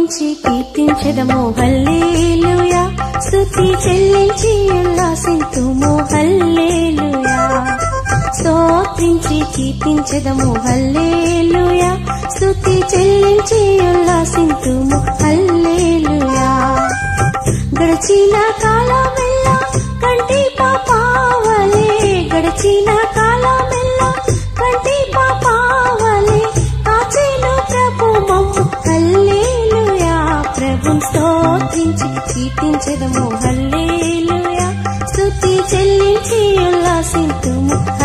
స్తోత్రించి కీర్తించదము hallelujah స్తుతి చెల్లించి ఉల్లాసింతుము hallelujah స్తోత్రించి కీర్తించదము hallelujah స్తుతి చెల్లించి ఉల్లాసింతుము హల్లేలుయా గడిచిన కాలమెల్లా కంటి పాపావలే గడిచిన కాలమెల్లా కంటి పాపావలే కాచేను ప్రభు మమ్ము హల్లేలుయా ప్రభు స్తోత్రించి కీర్తించదము హల్లేలుయా స్తుతి చెల్లించి ఉల్లాసింతుము